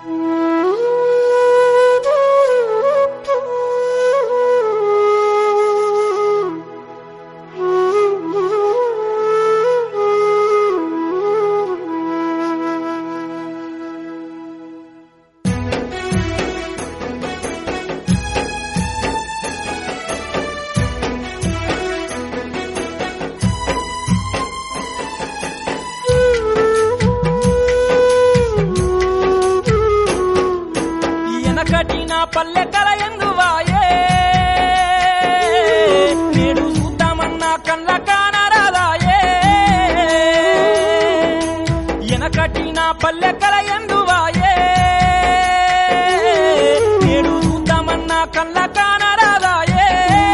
వెనకటి నా పల్లె కల ఎందువాయే నేడు చూద్దామన్నా కళ్ళ కానరాదాయే వెనకటి నా పల్లె కల ఎందువాయే నేడు చూద్దామన్నా కళ్ళ కానరాదాయే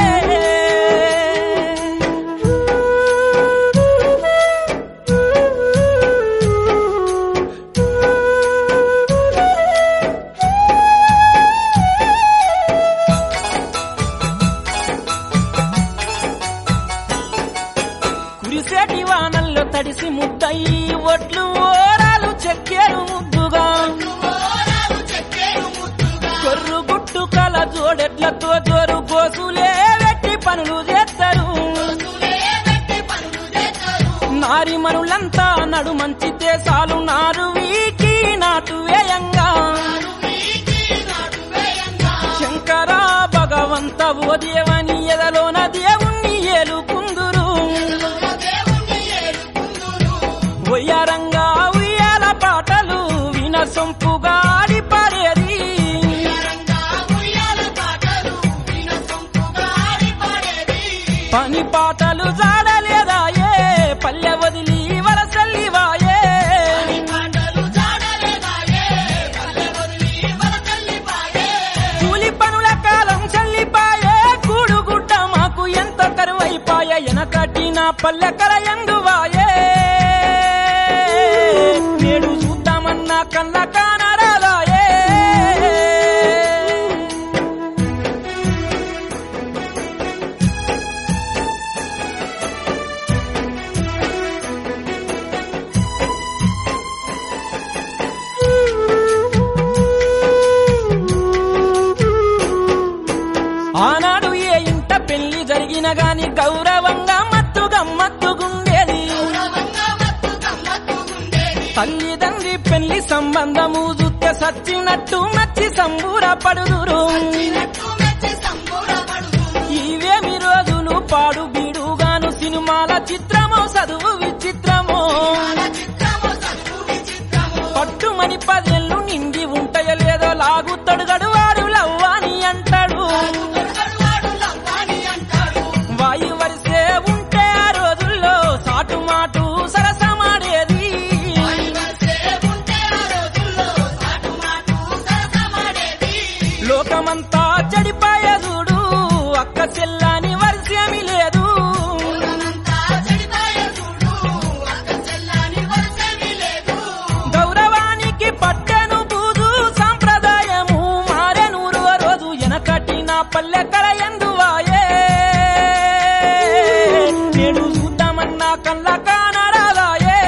కురిసేటి వానల్లో తడిసి ముద్దయి ఒట్లు ఓరాలు చెక్కేరు ముద్దుగా కొర్రు గుట్టు కల జోడెట్లతో జోరు గోసులే వెట్టి పనులు చేస్తారు నారి మనులంతా నడు మంచి దేశాలు నారు వీకి నాటు వేయంగా శంకర భగవంత ఓ దేవని ఎదలోన దేవుణ్ణి ఏలుకుందురు ఉయ్యారంగా ఉయ్యాల పాటలు విన సొంపుగా ఆడి పాడేది పని పాటలు జాడలేదాయే పల్లె వదిలి వలసల్లివాయే కూలి పనుల కాలం చల్లిపాయే కూడుగుడ్డ మాకు ఎంత కరువైపాయే ఎనకటి నా పల్లె కలయందువాయే నేడు చూద్దామన్నా కళ్ళ కానరాదాయే ఆనాడు ఏ ఇంట పెళ్లి జరిగిన గాని గౌరవంగా మత్తు గమ్మత్తుగుండేది తల్లిదండ్రి పెళ్లి సంబంధము చూస్తే సచ్చినట్టు నచ్చి సంబూరపడుదురు ఇవేమి రోజులు పాడు బీడుగాను సినిమాల చిత్రమో చదువు విచిత్రమో పట్టుమని పదేళ్ళు నిండి ఉంటాయో లేదో లాగుతాడు గడువాడు లవ్వాని అంటాడు వాయు వరిసే ఉంటే ఆ రోజుల్లో సాటు మాటు సరసమాడేది లోకమంతా చెడిపాయ చూడు అక్క చెల్లాని వరిసేమి లేదు గౌరవానికి పట్టెను బూజు సాంప్రదాయము మారెను రోజు వెనకటి నా పల్లె కల ఎందువాయే నేడు చూద్దామన్నా కళ్ళ కానరాదాయే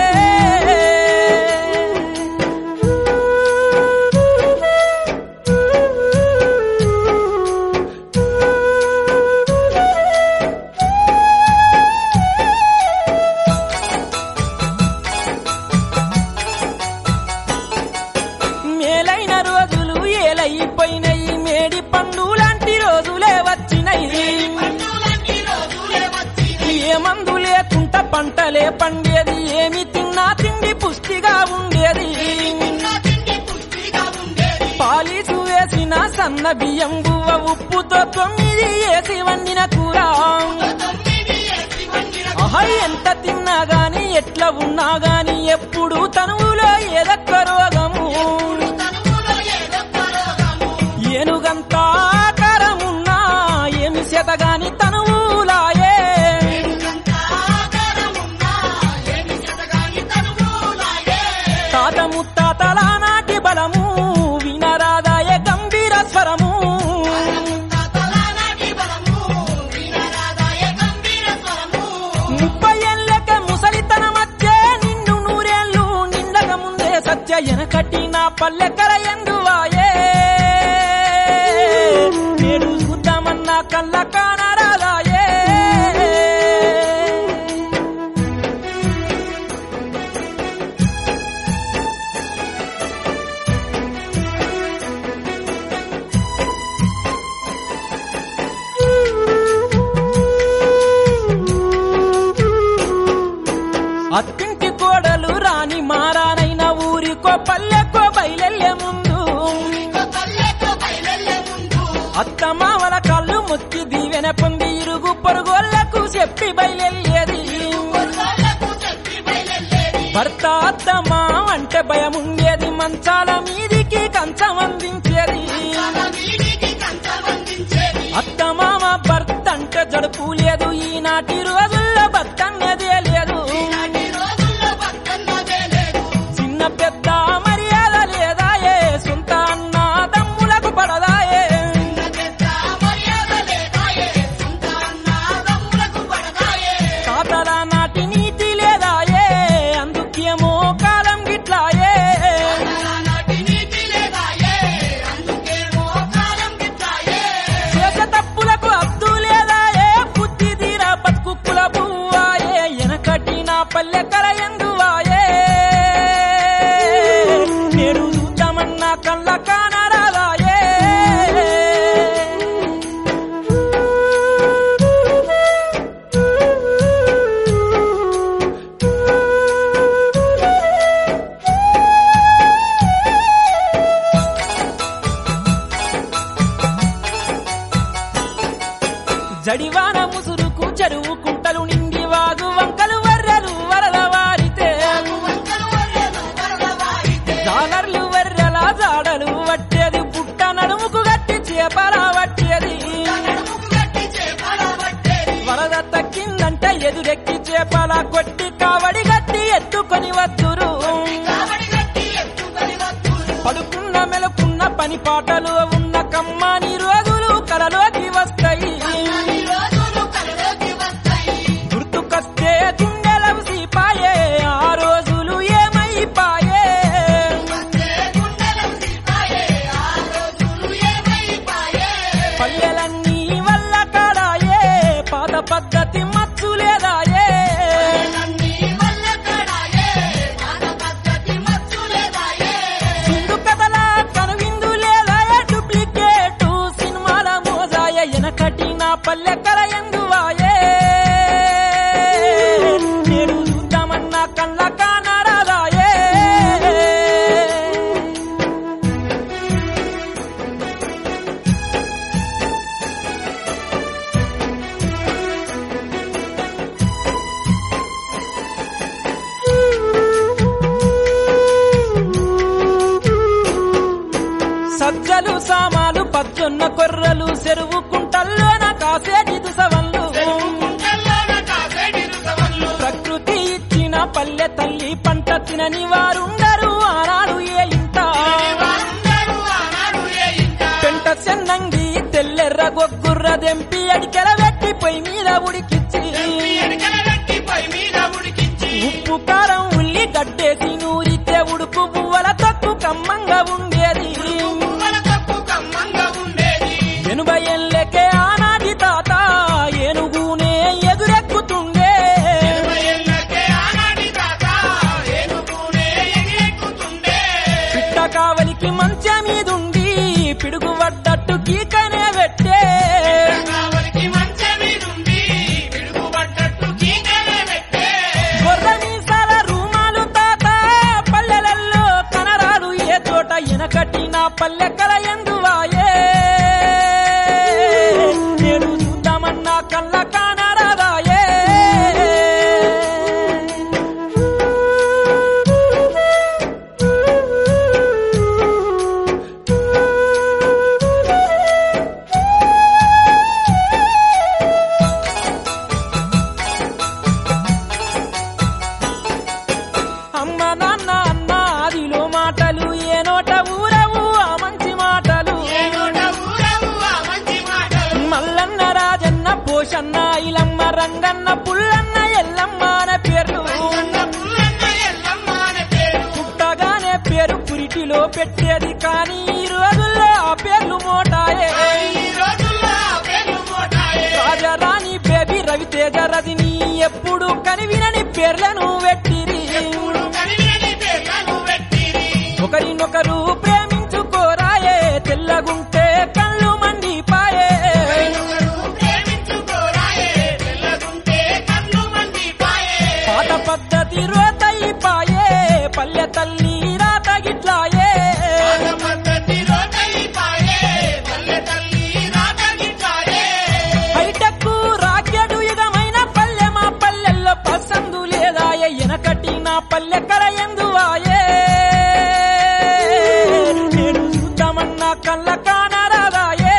మేలైన రోజులు ఏలైపోయినాయి మేడి పండు లాంటి రోజులే వచ్చినాయి ఏ మందు లేకుండా పంటలే పండేది ఏమి తిన్నా తిండి పుష్టిగా ఉండేది పాలిసు వేసిన సన్న బియ్యం గువ్వ ఉప్పుతో తొమ్మిది వేసి వండిన కూర ఆహా ఎంత తిన్నా గాని ఎట్లా ఉన్నా గాని ఎప్పుడు తనువులో ఏదొక్క రోగము ఏనుగంత ఆకారమున్నా ఏమి చేతగాని తనువులాయే తాత ముత్తాతల నాటి బలము వినరాదాయ గంభీర స్వరము ముప్పై ఏళ్ళక ముసలితన మధ్య నిండు నూరేళ్ళు నిండక ముందే సత్య కట్టిన పల్లెకర ఎందువాయే నేడు చూద్దామన్నా కళ్ళ కానరాదాయే అత్తింటి కోడలు రాని మారానైన ఊరికో పల్లెకో బయలెల్లే ముందు అత్త మామల కళ్ళు ముత్తి దీవెన పొంది ఇరుగు పొరుగోళ్లకు చెప్పి బయలెల్లేది భర్త అత్త మామ అంటే భయం ఉండేది మంచాల మీదికి కంచం అందించేది అత్త మామ భర్త అంటే జడుపు లేదు ఈనాటి రోజుల్లో భర్త అన్నదే లేదు చిన్న పెద్ద మర్యాద లేదాయే సొంత అన్న తమ్ములకు పడదాయే తాతల నాటి నీతి లేదాయే అందుకేమో కాలం గిట్లాయే చేసే తప్పులకు అద్దు లేదాయే బుద్ధి తీరా బతుకుల పువ్వాయే ఎనకటి నా పల్లెకర ఎందువాయే నేడు చూద్దామన్నా కళ్ళ కానరాదాయే జడివాన ముసురుకు చెరువు కుంటలు నిండి వాగు వంకలు వర్రెలు వరద వారితే జాలర్లు వెర్రెల జాడలు వట్టేది పుట్ట నడుముకు గట్టి చేపల వట్టేది వరద తక్కిందంటే ఎదురెక్కి చేపల కొట్టి కావడి గట్టి ఎత్తుకొని వద్దురు పడుకున్న మెలకున్న పని పాటలు ఉన్న కమ్మాని రోజులు కలలోకి వస్తాయి గుర్తుకొస్తే గుండెలవు సీపాయే ఆ రోజులు ఏమైపాయే పల్లెలన్నీ వల్ల కాడాయే పాత పద్ధతి మచ్చు లేదాయే సింధు కథల కనువిందు లేదాయే డూప్లికేట్ సినిమాల మోజాయ ఎనకటి నా పల్లెకర ఎందువాయే నేడు చూద్దామన్నా కళ్ళ కానరాదాయే సజ్జలు సామాలు పచ్చొన్న కొర్రలు చెరువు కుంటల్లోన కాసేటి దుసవన్లు ప్రకృతి ఇచ్చిన పల్లె తల్లి పంట తినని వారుండరు ఆనాడు ఏ ఇంత పెంట చెన్నంగి తెల్లెర్ర గొగ్గుర్ర దెంపి అడికెల వెట్టి పొయ్యి మీద ఉడికిచ్చి ఉప్పు కారం ఉల్లి గడ్డేసి నూరితే ఉడుకు పువ్వల తక్కు కమ్మంగా ఉండేది ఎనభై ఏళ్ళకే ఆనాటి తాత ఏనుగునే ఎదురెక్కుతుండే పిట్ట కావలికి మంచ మీదుండి పిడుగు పడ్డట్టు కీకనే పెట్టే గొర్రె మీసాల రూమాలు తాత పల్లెలల్లో కనరాలు ఏ చోట ఎనకటి నా పల్లెకల ఎందువాయే నేడు చూద్దామన్నా కళ్ళ కానరాదాయే అమ్మ నాన్న అన్న ఆదిలో మాటలు ఏ నోట ఊరవు ఆ మంచి మాటలు పేరో పెట్టేది కానీ ఈ రోజుల్లో ఆ పేర్లు మోటాయే ఈ రోజుల్లో పేర్లు మోటాయే రాజారాణి బేబీ రవితేజ రజని ఎప్పుడు కనివినని పేర్లను పెట్టిరి ఎప్పుడు కనివినని పేర్లను పెట్టిరి ఒకరినొకరు ప్రేమించుకోరాయే తెల్లగుంటే కళ్ళు మండిపాయే ఒకరు ప్రేమించుకోరాయే తెల్లగుంటే కన్ను మండిపాయే పాత పద్ధతి రోతయిపాయే పల్లె తల్లి రాత గిట్లాయే పాత పద్ధతి రోతయిపాయే పల్లె తల్లి రాతగిట్టాయే హైటెక్ రాకెడు యుగమైన పల్లె మా పల్లెల్లో పసందు లేదాయే ఎనకటి నా పల్లె కరయందువాయే నేను చూద్దామన్నా కళ్ళ కానరాదాయే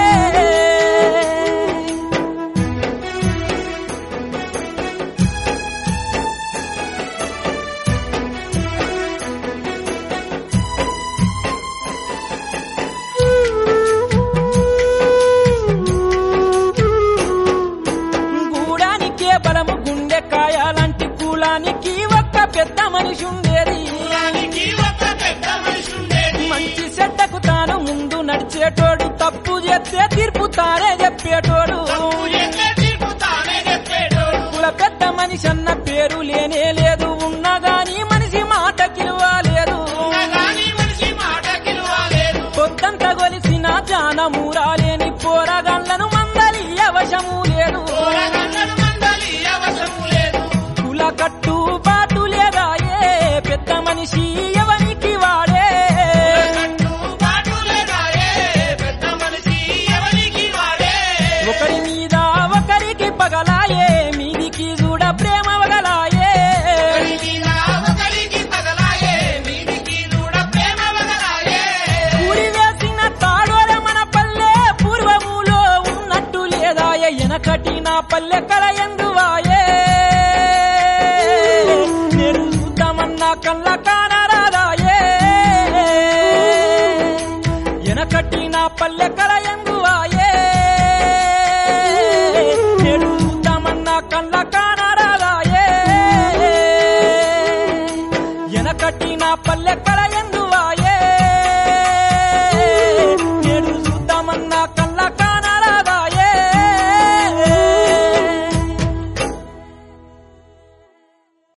గూడానికే బలము గుండె కాయాలంటి కూలానికి ఒక్క పెద్ద మనిషి ఉండేది కులానికి ఒక పెద్ద మనిషి ఉండేది మంచి చెడ్డకు తాను ముందు నడిచేటోడు తప్పు చేస్తే తీర్పు తానే చెప్పేటోడు తప్పు చేస్తే తీర్పు తానే చెప్పేటోడు కుల పెద్ద మనిషి అన్న పేరు లేనే లేదు ఉన్నా గాని మనిషి మాట కిలువాలేదు గాని మనిషి మాట కిలువలేదు పొద్దంత గొలిసిన జానమూరాలేని పోరగాళ్లను మందలి అవశము లేదు పోరగంగను మందలి అవసరము లేదు కుల కట్టు బాటు లేదాయే పెద్ద మనిషి ఎవనికి వాడే కట్టు బాటు లేదాయే పెద్ద మనిషి ఎవరికి వాడే ఒకరి మీద ఒకరికి పగలాయే మీదికి చూడ ప్రేమ వగలాయే ఒకరి మీద ఒకరికి పగలాయే వీధికి దూడ ప్రేమ వదలాయే ఊరి వేసిన తాడోల మన పల్లె పూర్వములో ఉన్నట్టు లేదాయే ఎనకటి నా పల్లె కలయందువాయే నేను చూద్దామన్నా కళ్ళ